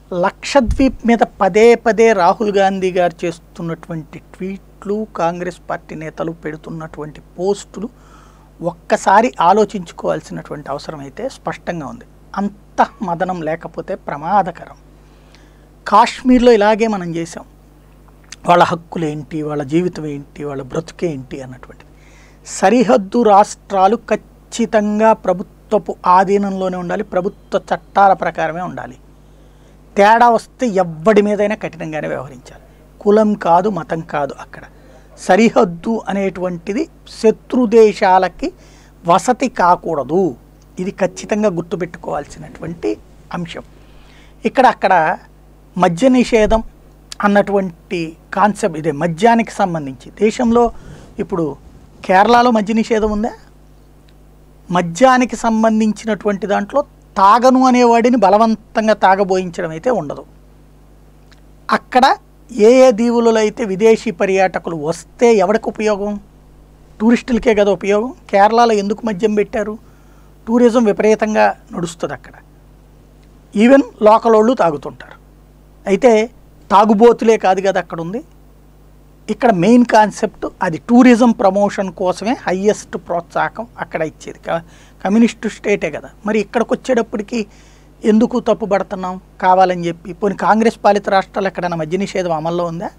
లక్షద్వీప్ మీద పదే పదే రాహుల్ గాంధీ గారు చేస్తున్నటువంటి ట్వీట్లు కాంగ్రెస్ పార్టీ నేతలు పెడుతున్నటువంటి పోస్టులు ఒక్కసారి ఆలోచించుకోవాల్సినటువంటి అవసరం అయితే స్పష్టంగా ఉంది అంత మదనం లేకపోతే ప్రమాదకరం కాశ్మీర్లో ఇలాగే మనం చేసాం వాళ్ళ హక్కులు ఏంటి వాళ్ళ జీవితం ఏంటి వాళ్ళ బ్రతుకేంటి అన్నటువంటిది సరిహద్దు రాష్ట్రాలు ఖచ్చితంగా ప్రభుత్వపు ఆధీనంలోనే ఉండాలి ప్రభుత్వ చట్టాల ప్రకారమే ఉండాలి తేడా వస్తే ఎవ్వడి మీదైనా కఠినంగానే వ్యవహరించాలి కులం కాదు మతం కాదు అక్కడ సరిహద్దు అనేటువంటిది శత్రు దేశాలకి వసతి కాకూడదు ఇది ఖచ్చితంగా గుర్తుపెట్టుకోవాల్సినటువంటి అంశం ఇక్కడ అక్కడ మద్య నిషేధం అన్నటువంటి కాన్సెప్ట్ ఇదే మద్యానికి సంబంధించి దేశంలో ఇప్పుడు కేరళలో మద్య నిషేధం ఉందా మద్యానికి సంబంధించినటువంటి దాంట్లో తాగను అనేవాడిని బలవంతంగా తాగబోయించడం అయితే ఉండదు అక్కడ ఏ ఏ దీవులలో అయితే విదేశీ పర్యాటకులు వస్తే ఎవరికి ఉపయోగం టూరిస్టులకే కదా ఉపయోగం కేరళలో ఎందుకు మద్యం పెట్టారు టూరిజం విపరీతంగా నడుస్తుంది అక్కడ ఈవెన్ లోకల్ వాళ్ళు తాగుతుంటారు అయితే తాగుబోతులే కాదు కదా అక్కడ ఉంది ఇక్కడ మెయిన్ కాన్సెప్ట్ అది టూరిజం ప్రమోషన్ కోసమే హయ్యెస్ట్ ప్రోత్సాహం అక్కడ ఇచ్చేది క- కమ్యూనిస్టు స్టేటే కదా మరి ఇక్కడికి వచ్చేటప్పటికి ఎందుకు తప్పుపడుతున్నాం కావాలని చెప్పి పోనీ కాంగ్రెస్ పాలిత రాష్ట్రాలు ఎక్కడైనా మద్య నిషేధం అమల్లో ఉందా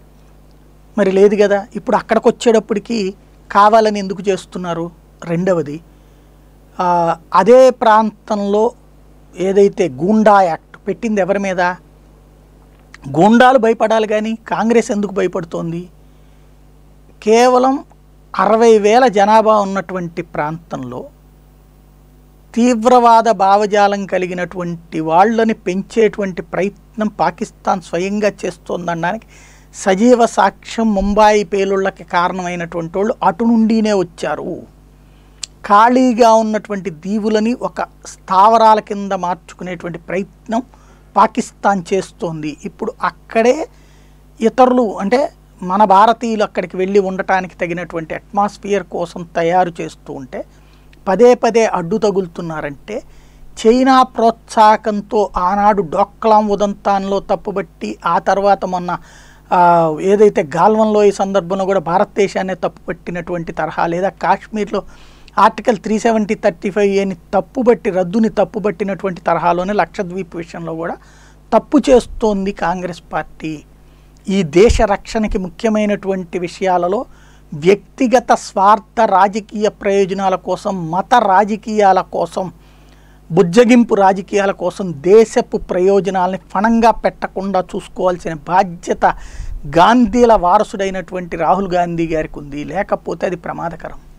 మరి లేదు కదా ఇప్పుడు అక్కడికి వచ్చేటప్పటికి కావాలని ఎందుకు చేస్తున్నారు రెండవది ఆ, అదే ప్రాంతంలో ఏదైతే గూండా యాక్ట్ పెట్టింది ఎవరి మీద గూండాలు భయపడాలి కానీ కాంగ్రెస్ ఎందుకు భయపడుతోంది కేవలం అరవై వేల జనాభా ఉన్నటువంటి ప్రాంతంలో తీవ్రవాద భావజాలం కలిగినటువంటి వాళ్ళని పెంచేటువంటి ప్రయత్నం పాకిస్తాన్ స్వయంగా చేస్తోందనడానికి సజీవ సాక్ష్యం ముంబాయి పేలుళ్ళకి కారణమైనటువంటి వాళ్ళు అటు నుండినే వచ్చారు ఖాళీగా ఉన్నటువంటి దీవులని ఒక స్థావరాల కింద మార్చుకునేటువంటి ప్రయత్నం పాకిస్తాన్ చేస్తోంది ఇప్పుడు అక్కడే ఇతరులు అంటే మన భారతీయులు అక్కడికి వెళ్ళి ఉండటానికి తగినటువంటి అట్మాస్ఫియర్ కోసం తయారు చేస్తూ ఉంటే పదే పదే అడ్డు తగులుతున్నారంటే చైనా ప్రోత్సాహకంతో ఆనాడు డోక్లాం ఉదంతాన్లో తప్పుబట్టి ఆ తర్వాత మొన్న ఆ, ఏదైతే గాల్వన్లో ఈ సందర్భంలో కూడా భారతదేశాన్ని తప్పుపట్టినటువంటి తరహా లేదా కాశ్మీర్లో article three seventy thirty five ఏని తప్పుబట్టి రద్దుని తప్పుబట్టినటువంటి తరహాలోనే లక్షద్వీప్ విషయంలో కూడా తప్పు చేస్తోంది కాంగ్రెస్ పార్టీ ఈ దేశ రక్షణకి ముఖ్యమైనటువంటి విషయాలలో వ్యక్తిగత స్వార్థ రాజకీయ ప్రయోజనాల కోసం మత రాజకీయాల కోసం బుజ్జగింపు రాజకీయాల కోసం దేశపు ప్రయోజనాలని ఫణంగా పెట్టకుండా చూసుకోవాల్సిన బాధ్యత గాంధీల వారసుడైనటువంటి రాహుల్ గాంధీ గారికి ఉంది లేకపోతే అది ప్రమాదకరం